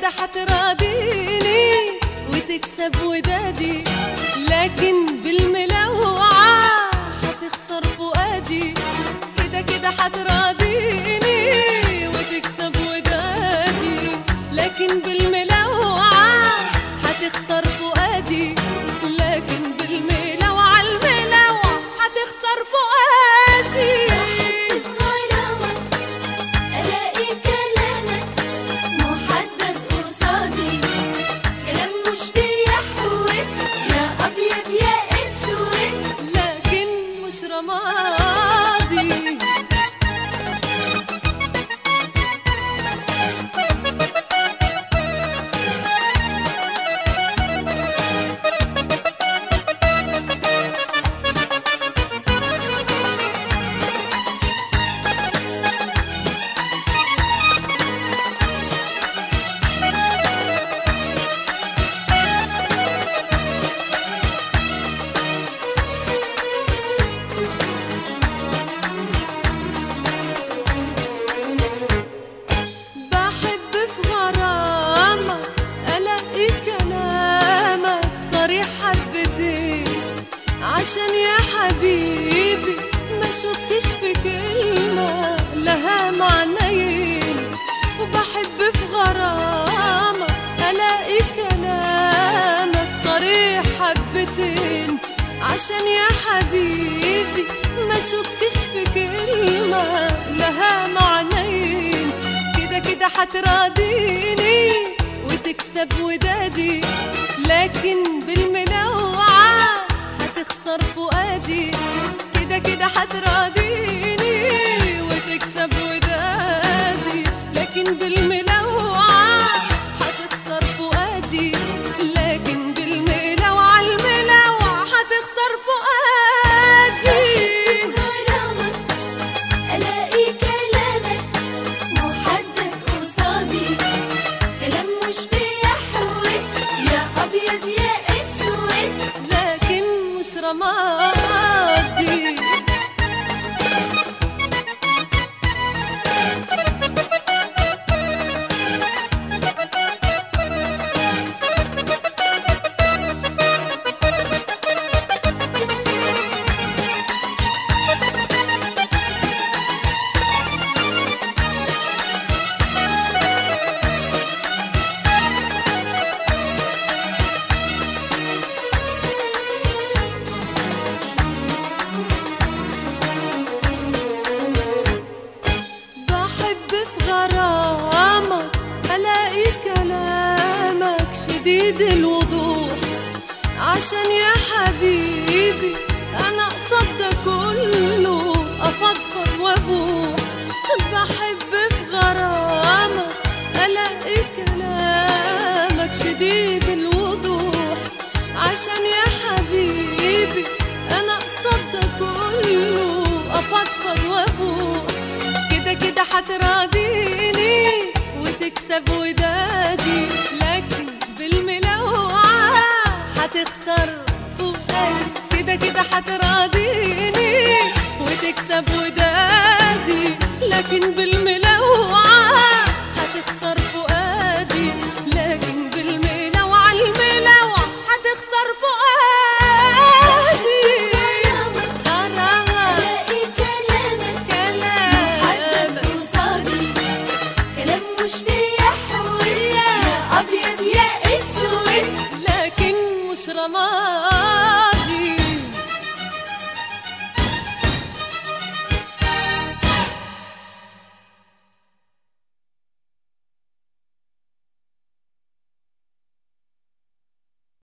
كده هتراضيني وتكسب ودادي لكن بالملوعة هتخسر فؤادي كده كده هتراضيني وتكسب ودادي لكن بالملوعة هتخسر فؤادي لكن بالملوعة الملوعة هتخسر فؤادي في غرامك ألاقي كلامك محدد قصادي كلام مش بيحوك يا أبيض يا أسود لكن مش رمادي بحب في غرامك ألاقي كلامك صريح حبتين عشان يا حبيبي ما شفتش في كلمة لها معنيين وبحب في غرامك ألاقي كلامك صريح حبتين عشان يا حبيبي ما شفتش في كلمة لها معنيين كده كده هتراضيني وتكسب ودادي لكن بالمنوعة هتخسر فؤادي كده كده هتراضيني وتكسب ودادي لكن بالمنوعة هتخسر فؤادي لكن بالمنوعة المنوعة هتخسر فؤادي غرامك ألاقي كلامك محدد قصادي كلام مش بيحوك يا أبيض يا أسود لكن مش رمادي بحب في غرامك ألاقي كلامك شديد الوضوح عشان يا حبيبي أنا قصد ده كله أفضفض وأبوح بحب في غرامك ألاقي كلامك شديد الوضوح عشان يا حبيبي أنا قصد ده كله أفضفض وأبوح كده كده هتراضيني وتكسب ودادي لكن بالملوعة هتخسر فؤادي كده كده هتراضيني وتكسب ودادي لكن بالملوعة هتخسر فؤادي لكن بالملوعة الملوعة هتخسر فؤادي غرامة ألاقي كلامك محدد كلام قصادي كلام مش بيحوك يا أبيض يا أسود لكن مش رمادي